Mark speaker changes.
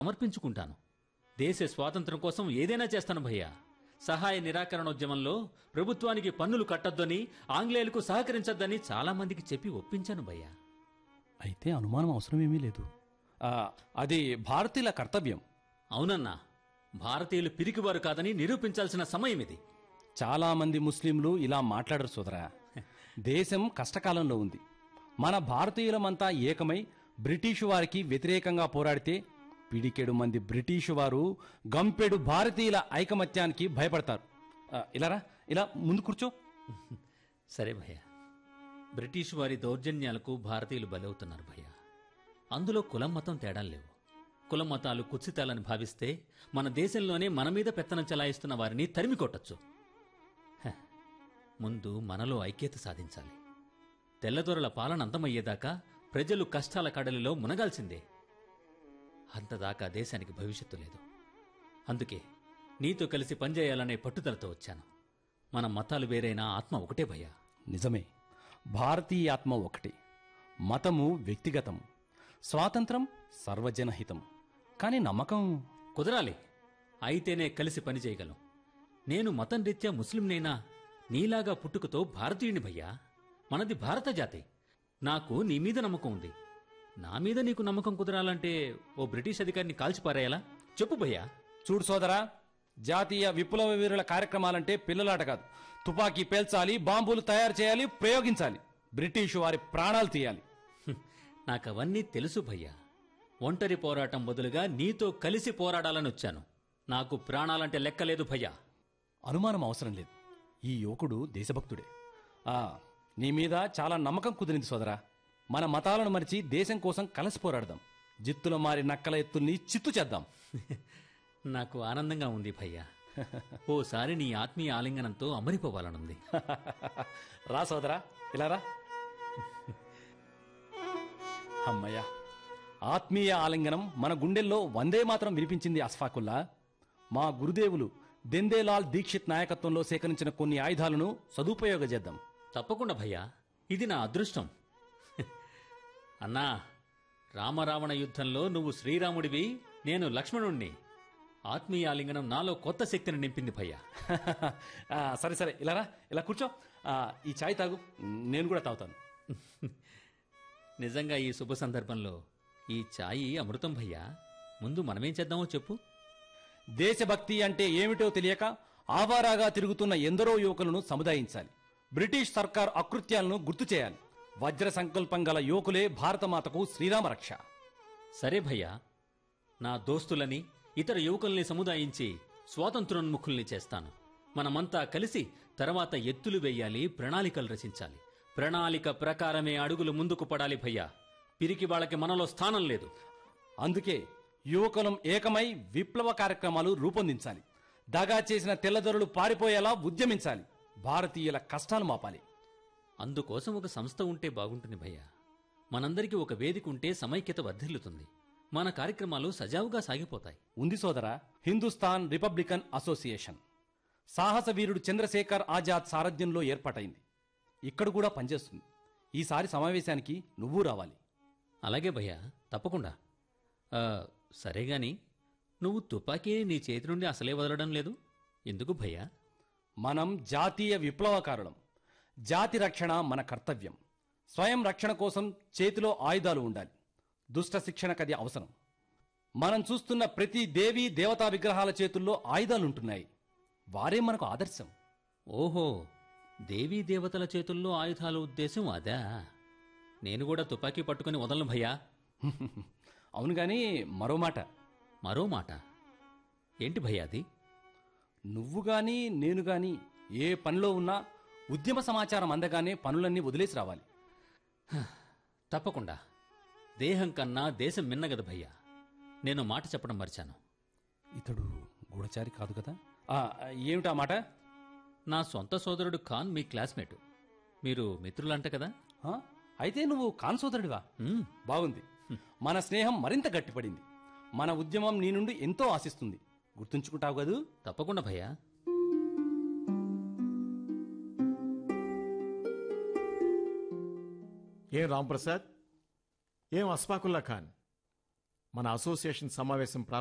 Speaker 1: సమర్పించుకుంటాను దేశ స్వాతంత్రం కోసం ఏదైనా చేస్తాను భయ్యా సహాయ నిరాకరణోద్యమంలో ప్రభుత్వానికి పన్నులు కట్టొద్దని ఆంగ్లేయులకు సహకరించొద్దని చాలా మందికి చెప్పి ఒప్పించాను భయ్యా
Speaker 2: అయితే అనుమానం అవసరమేమీ లేదు ఆ, అది భారతీయుల కర్తవ్యం
Speaker 1: అవునన్నా భారతీయులు పిరికివారు కాదని నిరూపించాల్సిన సమయం ఇది
Speaker 2: చాలా మంది ముస్లింలు ఇలా మాట్లాడరు సోదరా దేశం కష్టకాలంలో ఉంది మన భారతీయులమంతా ఏకమై బ్రిటిషు వారికి వ్యతిరేకంగా పోరాడితే పిడికెడు మంది బ్రిటిషు వారు గంపెడు భారతీయుల ఐకమత్యానికి భయపడతారు ఆ, ఇలారా ఇలా ముందు కూర్చో
Speaker 1: సరే భయ్య బ్రిటిష్ వారి దౌర్జన్యాలకు భారతీయులు బలవుతున్నారు భయ్య అందులో కులం మతం తేడాలు లేవు కులం మతాలు కుత్సితాలని భావిస్తే మన దేశంలోనే మన మీద పెత్తనం చెలాయిస్తున్న వారిని తరిమి కొట్టొచ్చు హ, ముందు మనలో ఐక్యత సాధించాలి తెల్లదొరల పాలన అంతమయ్యేదాకా ప్రజలు కష్టాల కడలిలో మునగాల్సిందే అంతదాకా దేశానికి భవిష్యత్తు లేదు అందుకే నీతో కలిసి పనిచేయాలనే పట్టుదలతో వచ్చాను మన మతాలు వేరైనా ఆత్మ ఒకటే భయ్యా
Speaker 2: నిజమే భారతీయ ఆత్మ ఒకటే మతము వ్యక్తిగతం స్వాతంత్రం సర్వజనహితం కానీ నమ్మకం
Speaker 1: కుదరాలి అయితేనే కలిసి పనిచేయగలం నేను మతం రీత్యా ముస్లింనైనా నీలాగా పుట్టుకతో భారతీయుని భయ్యా మనది భారత జాతి నాకు నీ మీద నమ్మకం ఉంది నా మీద నీకు నమ్మకం కుదరాలంటే ఓ బ్రిటిష్ అధికారిని కాల్చిపారేయాలా చెప్పు భయ్యా
Speaker 2: చూడు సోదరా జాతీయ విప్లవ వీరుల కార్యక్రమాలంటే పిల్లలాట కాదు తుపాకీ పేల్చాలి బాంబులు తయారు చేయాలి ప్రయోగించాలి బ్రిటిషు వారి ప్రాణాలు తీయాలి
Speaker 1: హ్మ్, నాకవన్నీ తెలుసు భయ్యా ఒంటరి పోరాటం బదులుగా నీతో కలిసి పోరాడాలని వచ్చాను నాకు ప్రాణాలంటే లెక్కలేదు భయ్యా
Speaker 2: అనుమానం అవసరం లేదు ఈ యువకుడు దేశభక్తుడే ఆ నీ మీద చాలా నమ్మకం కుదిరింది సోదరా మన మతాలను మరిచి దేశం కోసం కలిసి పోరాడదాం జిత్తుల మారి నక్కల ఎత్తుల్ని చిత్తు చేద్దాం
Speaker 1: నాకు ఆనందంగా ఉంది భయ్యా ఓసారి నీ ఆత్మీయ ఆలింగనంతో అమరిపోవాలనుంది
Speaker 2: రా సోదరా ఇలా రా అమ్మయ్యా ఆత్మీయ ఆలింగనం మన గుండెల్లో వందే మాత్రం వినిపించింది అస్ఫాకుల్లా మా గురుదేవులు దెందేలాల్ దీక్షిత్ నాయకత్వంలో సేకరించిన కొన్ని ఆయుధాలను సదుపయోగ చేద్దాం
Speaker 1: తప్పకుండా భయ్యా ఇది నా అదృష్టం అన్నా రామరావణ యుద్ధంలో నువ్వు శ్రీరాముడివి నేను లక్ష్మణుణ్ణి ఆత్మీయ ఆలింగనం నాలో కొత్త శక్తిని నింపింది భయ్యా
Speaker 2: ఆ, సరే సరే ఇలా రా ఇలా కూర్చో ఆ, ఈ చాయ్ తాగు నేను కూడా తాగుతాను
Speaker 1: నిజంగా ఈ శుభ సందర్భంలో ఈ ఛాయి అమృతం భయ్యా ముందు మనమేం చేద్దామో చెప్పు
Speaker 2: దేశభక్తి అంటే ఏమిటో తెలియక ఆవారాగా తిరుగుతున్న ఎందరో యువకులను సముదాయించాలి బ్రిటిష్ సర్కార్ అకృత్యాలను గుర్తు చేయాలి వజ్ర సంకల్పం గల యువకులే భారతమాతకు శ్రీరామ రక్ష
Speaker 1: సరే భయ్యా నా దోస్తులని ఇతర యువకుల్ని సముదాయించి స్వాతంత్రోన్ముఖుల్ని చేస్తాను మనమంతా కలిసి తర్వాత ఎత్తులు వెయ్యాలి ప్రణాళికలు రచించాలి ప్రణాళిక ప్రకారమే అడుగులు ముందుకు పడాలి భయ్యా పిరికి వాళ్ళకి మనలో స్థానం లేదు
Speaker 2: అందుకే యువకులం ఏకమై విప్లవ కార్యక్రమాలు రూపొందించాలి దగా చేసిన తెల్లదొరలు పారిపోయేలా ఉద్యమించాలి భారతీయుల కష్టాలు మాపాలి
Speaker 1: అందుకోసం ఒక సంస్థ ఉంటే బాగుంటుంది భయ్యా మనందరికీ ఒక వేదిక ఉంటే సమైక్యత వర్ధిల్లుతుంది మన కార్యక్రమాలు సజావుగా సాగిపోతాయి
Speaker 2: ఉంది సోదరా హిందుస్థాన్ రిపబ్లికన్ అసోసియేషన్ సాహస వీరుడు చంద్రశేఖర్ ఆజాద్ సారథ్యంలో ఏర్పాటైంది ఇక్కడ కూడా పనిచేస్తుంది ఈసారి సమావేశానికి నువ్వు రావాలి
Speaker 1: అలాగే భయ్యా తప్పకుండా ఆ, సరే గాని నువ్వు తుపాకీ నీ చేతి నుండి అసలే వదలడం లేదు ఎందుకు భయ్యా
Speaker 2: మనం జాతీయ విప్లవకారులం జాతి రక్షణ మన కర్తవ్యం స్వయం రక్షణ కోసం చేతిలో ఆయుధాలు ఉండాలి దుష్ట శిక్షణకది అవసరం మనం చూస్తున్న ప్రతి దేవీ దేవతా విగ్రహాల చేతుల్లో ఆయుధాలుంటున్నాయి వారే మనకు ఆదర్శం
Speaker 1: ఓహో దేవీ దేవతల చేతుల్లో ఆయుధాల ఉద్దేశం అదా నేను కూడా తుపాకీ పట్టుకుని వదలను భయ్యా
Speaker 2: అవును గాని మరో మాట
Speaker 1: మరో మాట ఏంటి భయ్యా అది
Speaker 2: నువ్వు గాని నేను గాని ఏ పనిలో ఉన్నా ఉద్యమ సమాచారం అందగానే పనులన్నీ వదిలేసి రావాలి
Speaker 1: తప్పకుండా దేహం కన్నా దేశం మిన్నగదు భయ్యా నేను మాట చెప్పడం మర్చాను
Speaker 2: ఇతడు గూఢచారి కాదు కదా ఆ, ఏమిటా మాట
Speaker 1: నా సొంత సోదరుడు ఖాన్ మీ క్లాస్మేటు మీరు మిత్రులంట కదా
Speaker 2: ఆ? అయితే నువ్వు కాన్సోదరుడివా
Speaker 1: ఉమ్,
Speaker 2: బాగుంది మన స్నేహం మరింత గట్టిపడింది మన ఉద్యమం నీ నుండి ఎంతో ఆశిస్తుంది గుర్తుంచుకుంటావు కదూ
Speaker 1: తప్పకుండా భయ్యా
Speaker 3: ఏం రాంప్రసాద్ ఏం అస్ఫాకుల్లా ఖాన్ మన అసోసియేషన్ సమావేశం